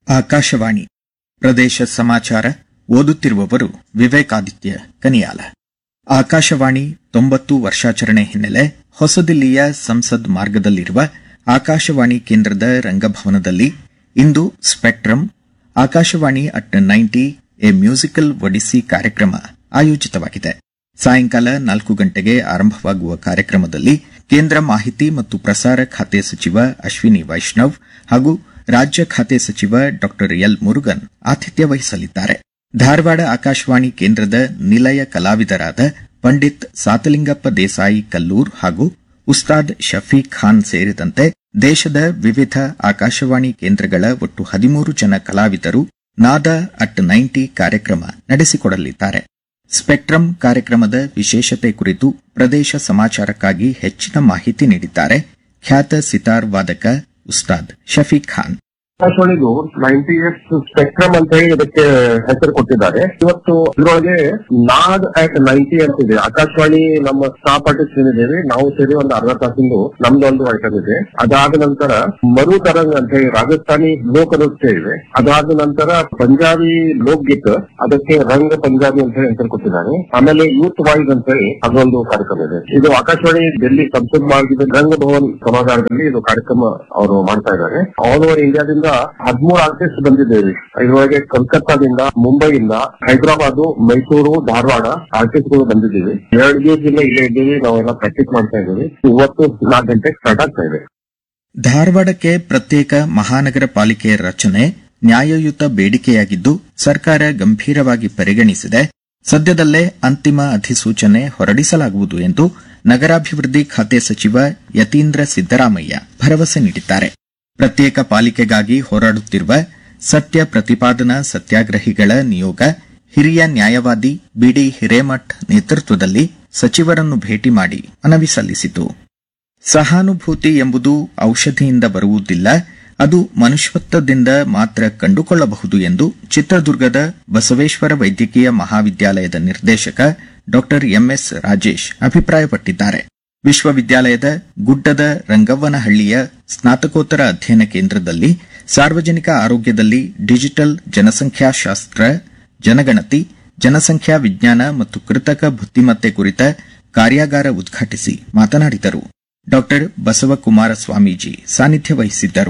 ಆಕಾಶವಾಣಿ ಪ್ರದೇಶ ಸಮಾಚಾರ ಓದುತ್ತಿರುವವರು ವಿವೇಕಾದಿತ್ಯ ಕನಿಯಾಲ ಆಕಾಶವಾಣಿ ತೊಂಬತ್ತು ವರ್ಷಾಚರಣೆ ಹಿನ್ನೆಲೆ ಹೊಸದಿಲ್ಲಿಯ ಸಂಸದ್ ಮಾರ್ಗದಲ್ಲಿರುವ ಆಕಾಶವಾಣಿ ಕೇಂದ್ರದ ರಂಗಭವನದಲ್ಲಿ ಇಂದು spectrum Akashvani at ninety a musical Odissi ಕಾರ್ಯಕ್ರಮ ಆಯೋಜಿತವಾಗಿದೆ ಸಾಯಂಕಾಲ ನಾಲ್ಕು ಗಂಟೆಗೆ ಆರಂಭವಾಗುವ ಕಾರ್ಯಕ್ರಮದಲ್ಲಿ ಕೇಂದ್ರ ಮಾಹಿತಿ ಮತ್ತು ಪ್ರಸಾರ ಖಾತೆ ಸಚಿವ ಅಶ್ವಿನಿ ವೈಷ್ಣವ್ ಹಾಗೂ ರಾಜ್ಯ ಖಾತೆ ಸಚಿವ ಡಾ ಎಲ್ ಮುರುಗನ್ ಆತಿಥ್ಯ ವಹಿಸಲಿದ್ದಾರೆ ಧಾರವಾಡ ಆಕಾಶವಾಣಿ ಕೇಂದ್ರದ ನಿಲಯ ಕಲಾವಿದರಾದ ಪಂಡಿತ್ ಸಾತಲಿಂಗಪ್ಪ ದೇಸಾಯಿ ಕಲ್ಲೂರ್ ಹಾಗೂ ಉಸ್ತಾದ್ ಶಫೀಕ್ ಖಾನ್ ಸೇರಿದಂತೆ ದೇಶದ ವಿವಿಧ ಆಕಾಶವಾಣಿ ಕೇಂದ್ರಗಳ ಒಟ್ಟು ಹದಿಮೂರು ಜನ ಕಲಾವಿದರು ನಾದ ಅಟ್ ನೈಂಟಿ ಕಾರ್ಯಕ್ರಮ ನಡೆಸಿಕೊಡಲಿದ್ದಾರೆ ಸ್ಪೆಕ್ಟ್ರಮ್ ಕಾರ್ಯಕ್ರಮದ ವಿಶೇಷತೆ ಕುರಿತು ಪ್ರದೇಶ ಸಮಾಚಾರಕ್ಕಾಗಿ ಹೆಚ್ಚಿನ ಮಾಹಿತಿ ನೀಡಿದ್ದಾರೆ ಖ್ಯಾತ ಸಿತಾರ್ ವಾದಕ ಉಸ್ತಾದ್ ಶಫೀಕ್ ಖಾನ್ ಆಕಾಶವಾಣಿದು ನೈಂಟಿ ಇಯರ್ಸ್ ಸ್ಪೆಕ್ಟ್ರಮ್ ಅಂತ ಹೇಳಿ ಇದಕ್ಕೆ ಹೆಸರು ಕೊಟ್ಟಿದ್ದಾರೆ ಇವತ್ತು ಇದರೊಳಗೆ ನಾಡ್ ಅಟ್ ನೈಂಟಿ ಅಂತ ಇದೆ ಆಕಾಶವಾಣಿ ನಮ್ಮ ಸ್ಟಾಫ್ ಆರ್ಟಿಸ್ಟ್ ಏನಿದ್ದೇವೆ ನಾವು ಸೇರಿ ಒಂದು ಅರ್ಧ ತಾಸಿಂದು ನಮ್ದೊಂದು ಐಟಮ್ ಇದೆ ಅದಾದ ನಂತರ ಮರು ತರಂಗ್ ಅಂತ ಹೇಳಿ ರಾಜಸ್ಥಾನಿ ಲೋಕ ನೃತ್ಯ ಇದೆ ಅದಾದ ನಂತರ ಪಂಜಾಬಿ ಲೋಕ್ಗೀತ್ ಅದಕ್ಕೆ ರಂಗ ಪಂಜಾಬಿ ಅಂತ ಹೇಳಿ ಹೆಸರು ಕೊಟ್ಟಿದ್ದಾರೆ ಆಮೇಲೆ ಯೂತ್ ವಾಯ್ಸ್ ಅಂತ ಹೇಳಿ ಅದೊಂದು ಕಾರ್ಯಕ್ರಮ ಇದೆ ಇದು ಆಕಾಶವಾಣಿ ಡೆಲ್ಲಿ ಸಂಸದ್ ಮಾರ್ಗದ ರಂಗ ಭವನ್ ಸಭಾಗಾರದಲ್ಲಿ ಇದು ಕಾರ್ಯಕ್ರಮ ಅವರು ಮಾಡ್ತಾ ಇದ್ದಾರೆ ಆಲ್ ಓವರ್ ಇಂಡಿಯಾದಿಂದ ಹದಿಮೂರು ಆರ್ಟಿಸ್ಟ್ ಬಂದಿದ್ದೇವೆ ಇದರೊಳಗೆ ಕಲ್ಕತ್ತಾದಿಂದ ಮುಂಬೈಯಿಂದ ಹೈದರಾಬಾದ್ ಮೈಸೂರು ಧಾರವಾಡ ಆರ್ಟಿಸ್ಟ್ ಗಳು ಬಂದಿದ್ದೀವಿ ಎರಡು ದಿವಸದಿಂದ ಇಲ್ಲೇ ಇದ್ದೀವಿ ನಾವೆಲ್ಲ ಪ್ರಾಕ್ಟೀಸ್ ಮಾಡ್ತಾ ಇದ್ದೀವಿ ಇವತ್ತು ನಾಲ್ಕು ಗಂಟೆಗೆ ಸ್ಟಾರ್ಟ್ ಆಗ್ತಾ ಇದೆ ಧಾರವಾಡಕ್ಕೆ ಪ್ರತ್ಯೇಕ ಮಹಾನಗರ ಪಾಲಿಕೆ ರಚನೆ ನ್ಯಾಯಯುತ ಬೇಡಿಕೆಯಾಗಿದ್ದು ಸರ್ಕಾರ ಗಂಭೀರವಾಗಿ ಪರಿಗಣಿಸಿದೆ ಸದ್ಯದಲ್ಲೇ ಅಂತಿಮ ಅಧಿಸೂಚನೆ ಹೊರಡಿಸಲಾಗುವುದು ಎಂದು ನಗರಾಭಿವೃದ್ಧಿ ಖಾತೆ ಸಚಿವ ಯತೀಂದ್ರ ಸಿದ್ದರಾಮಯ್ಯ ಭರವಸೆ ನೀಡಿದ್ದಾರೆ ಪ್ರತ್ಯೇಕ ಪಾಲಿಕೆಗಾಗಿ ಹೋರಾಡುತ್ತಿರುವ ಸತ್ಯ ಪ್ರತಿಪಾದನಾ ಸತ್ಯಾಗ್ರಹಿಗಳ ನಿಯೋಗ ಹಿರಿಯ ನ್ಯಾಯವಾದಿ ಬಿಡಿ ಹಿರೇಮಠ್ ನೇತೃತ್ವದಲ್ಲಿ ಸಚಿವರನ್ನು ಭೇಟಿ ಮಾಡಿ ಮನವಿ ಸಲ್ಲಿಸಿತು ಸಹಾನುಭೂತಿ ಎಂಬುದು ಔಷಧಿಯಿಂದ ಬರುವುದಿಲ್ಲ ಅದು ಮನುಷ್ಯತ್ವದಿಂದ ಮಾತ್ರ ಕಂಡುಕೊಳ್ಳಬಹುದು ಎಂದು ಚಿತ್ರದುರ್ಗದ ಬಸವೇಶ್ವರ ವೈದ್ಯಕೀಯ ಮಹಾವಿದ್ಯಾಲಯದ ನಿರ್ದೇಶಕ ಡಾ ಎಂಎಸ್ ರಾಜೇಶ್ ಅಭಿಪ್ರಾಯಪಟ್ಟಿದ್ದಾರೆ ವಿಶ್ವವಿದ್ಯಾಲಯದ ಗುಡ್ಡದ ರಂಗವ್ವನಹಳ್ಳಿಯ ಸ್ನಾತಕೋತ್ತರ ಅಧ್ಯಯನ ಕೇಂದ್ರದಲ್ಲಿ ಸಾರ್ವಜನಿಕ ಆರೋಗ್ಯದಲ್ಲಿ ಡಿಜಿಟಲ್ ಜನಸಂಖ್ಯಾಶಾಸ್ತ್ರ ಜನಗಣತಿ ಜನಸಂಖ್ಯಾ ವಿಜ್ಞಾನ ಮತ್ತು ಕೃತಕ ಬುದ್ದಿಮತ್ತೆ ಕುರಿತ ಕಾರ್ಯಾಗಾರ ಉದ್ಘಾಟಿಸಿ ಮಾತನಾಡಿದರು ಡಾ ಬಸವಕುಮಾರ ಸ್ವಾಮೀಜಿ ಸಾನ್ನಿಧ್ಯ ವಹಿಸಿದ್ದರು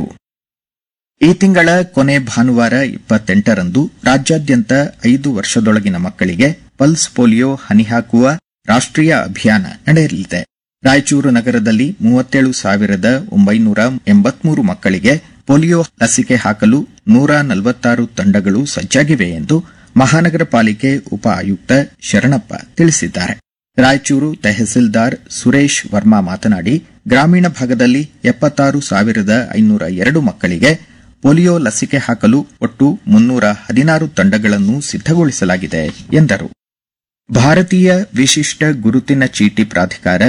ಈ ತಿಂಗಳ ಕೊನೆ ಭಾನುವಾರ ಇಪ್ಪತ್ತೆಂಟರಂದು ರಾಜ್ಯಾದ್ಯಂತ ಐದು ವರ್ಷದೊಳಗಿನ ಮಕ್ಕಳಿಗೆ ಪಲ್ಸ್ ಪೋಲಿಯೋ ಹನಿ ಹಾಕುವ ರಾಷ್ಟೀಯ ಅಭಿಯಾನ ನಡೆಯಲಿದೆ ರಾಯಚೂರು ನಗರದಲ್ಲಿ ಮೂವತ್ತೇಳು ಸಾವಿರದ ಒಂಬೈನೂರ ಎಂಬತ್ಮೂರು ಮಕ್ಕಳಿಗೆ ಪೋಲಿಯೋ ಲಸಿಕೆ ಹಾಕಲು ನೂರ ನಲವತ್ತಾರು ತಂಡಗಳು ಸಜ್ಜಾಗಿವೆ ಎಂದು ಮಹಾನಗರ ಪಾಲಿಕೆ ಉಪ ಆಯುಕ್ತ ಶರಣಪ್ಪ ತಿಳಿಸಿದ್ದಾರೆ ರಾಯಚೂರು ತಹಸೀಲ್ದಾರ್ ಸುರೇಶ್ ವರ್ಮಾ ಮಾತನಾಡಿ ಗ್ರಾಮೀಣ ಭಾಗದಲ್ಲಿ ಎಪ್ಪತ್ತಾರು ಸಾವಿರದ ಐನೂರ ಎರಡು ಮಕ್ಕಳಿಗೆ ಪೋಲಿಯೋ ಲಸಿಕೆ ಹಾಕಲು ಒಟ್ಟು ಮುನ್ನೂರ ಹದಿನಾರು ತಂಡಗಳನ್ನು ಸಿದ್ದಗೊಳಿಸಲಾಗಿದೆ ಎಂದರು ಭಾರತೀಯ ವಿಶಿಷ್ಟ ಗುರುತಿನ ಚೀಟಿ ಪ್ರಾಧಿಕಾರ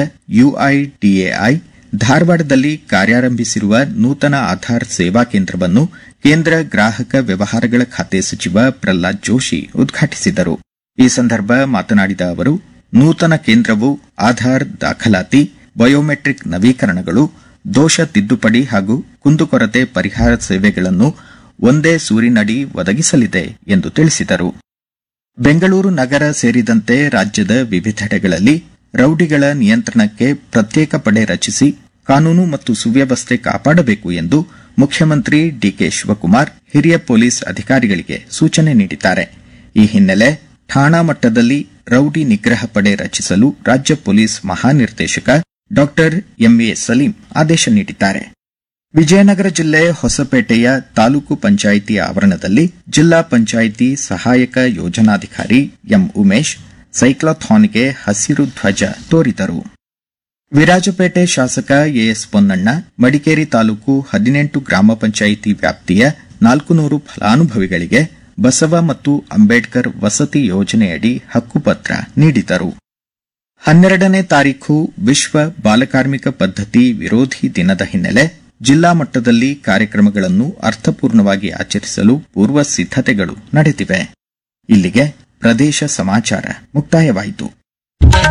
ಯುಐಡಿಎಐ ಧಾರವಾಡದಲ್ಲಿ ಕಾರ್ಯಾರಂಭಿಸಿರುವ ನೂತನ ಆಧಾರ್ ಸೇವಾ ಕೇಂದ್ರವನ್ನು ಕೇಂದ್ರ ಗ್ರಾಹಕ ವ್ಯವಹಾರಗಳ ಖಾತೆ ಸಚಿವ ಪ್ರಹ್ಲಾದ್ ಜೋಶಿ ಉದ್ಘಾಟಿಸಿದರು ಈ ಸಂದರ್ಭ ಮಾತನಾಡಿದ ಅವರು ನೂತನ ಕೇಂದ್ರವು ಆಧಾರ್ ದಾಖಲಾತಿ ಬಯೋಮೆಟ್ರಿಕ್ ನವೀಕರಣಗಳು ದೋಷ ತಿದ್ದುಪಡಿ ಹಾಗೂ ಕುಂದುಕೊರತೆ ಪರಿಹಾರ ಸೇವೆಗಳನ್ನು ಒಂದೇ ಸೂರಿನಡಿ ಒದಗಿಸಲಿದೆ ಎಂದು ತಿಳಿಸಿದರು ಬೆಂಗಳೂರು ನಗರ ಸೇರಿದಂತೆ ರಾಜ್ಯದ ವಿವಿಧೆಡೆಗಳಲ್ಲಿ ರೌಡಿಗಳ ನಿಯಂತ್ರಣಕ್ಕೆ ಪ್ರತ್ಯೇಕ ಪಡೆ ರಚಿಸಿ ಕಾನೂನು ಮತ್ತು ಸುವ್ಯವಸ್ಥೆ ಕಾಪಾಡಬೇಕು ಎಂದು ಮುಖ್ಯಮಂತ್ರಿ ಡಿಕೆ ಶಿವಕುಮಾರ್ ಹಿರಿಯ ಪೊಲೀಸ್ ಅಧಿಕಾರಿಗಳಿಗೆ ಸೂಚನೆ ನೀಡಿದ್ದಾರೆ ಈ ಹಿನ್ನೆಲೆ ಠಾಣಾ ಮಟ್ಟದಲ್ಲಿ ರೌಡಿ ನಿಗ್ರಹ ಪಡೆ ರಚಿಸಲು ರಾಜ್ಯ ಪೊಲೀಸ್ ಮಹಾನಿರ್ದೇಶಕ ಡಾ ಎಂಎ ಸಲೀಂ ಆದೇಶ ನೀಡಿದ್ದಾರೆ ವಿಜಯನಗರ ಜಿಲ್ಲೆ ಹೊಸಪೇಟೆಯ ತಾಲೂಕು ಪಂಚಾಯಿತಿ ಆವರಣದಲ್ಲಿ ಜಿಲ್ಲಾ ಪಂಚಾಯಿತಿ ಸಹಾಯಕ ಯೋಜನಾಧಿಕಾರಿ ಎಂ ಉಮೇಶ್ ಸೈಕ್ಲಾಥಾನ್ಗೆ ಹಸಿರು ಧ್ವಜ ತೋರಿದರು ವಿರಾಜಪೇಟೆ ಶಾಸಕ ಎಎಸ್ ಪೊನ್ನಣ್ಣ ಮಡಿಕೇರಿ ತಾಲೂಕು ಹದಿನೆಂಟು ಗ್ರಾಮ ಪಂಚಾಯಿತಿ ವ್ಯಾಪ್ತಿಯ ನಾಲ್ಕು ನೂರು ಫಲಾನುಭವಿಗಳಿಗೆ ಬಸವ ಮತ್ತು ಅಂಬೇಡ್ಕರ್ ವಸತಿ ಯೋಜನೆಯಡಿ ಹಕ್ಕುಪತ್ರ ನೀಡಿದರು ಹನ್ನೆರಡನೇ ತಾರೀಖು ವಿಶ್ವ ಬಾಲಕಾರ್ಮಿಕ ಪದ್ಧತಿ ವಿರೋಧಿ ದಿನದ ಹಿನ್ನೆಲೆ ಜಿಲ್ಲಾ ಮಟ್ಟದಲ್ಲಿ ಕಾರ್ಯಕ್ರಮಗಳನ್ನು ಅರ್ಥಪೂರ್ಣವಾಗಿ ಆಚರಿಸಲು ಪೂರ್ವ ಸಿದ್ದತೆಗಳು ನಡೆದಿವೆ ಇಲ್ಲಿಗೆ ಪ್ರದೇಶ ಸಮಾಚಾರ ಮುಕ್ತಾಯವಾಯಿತು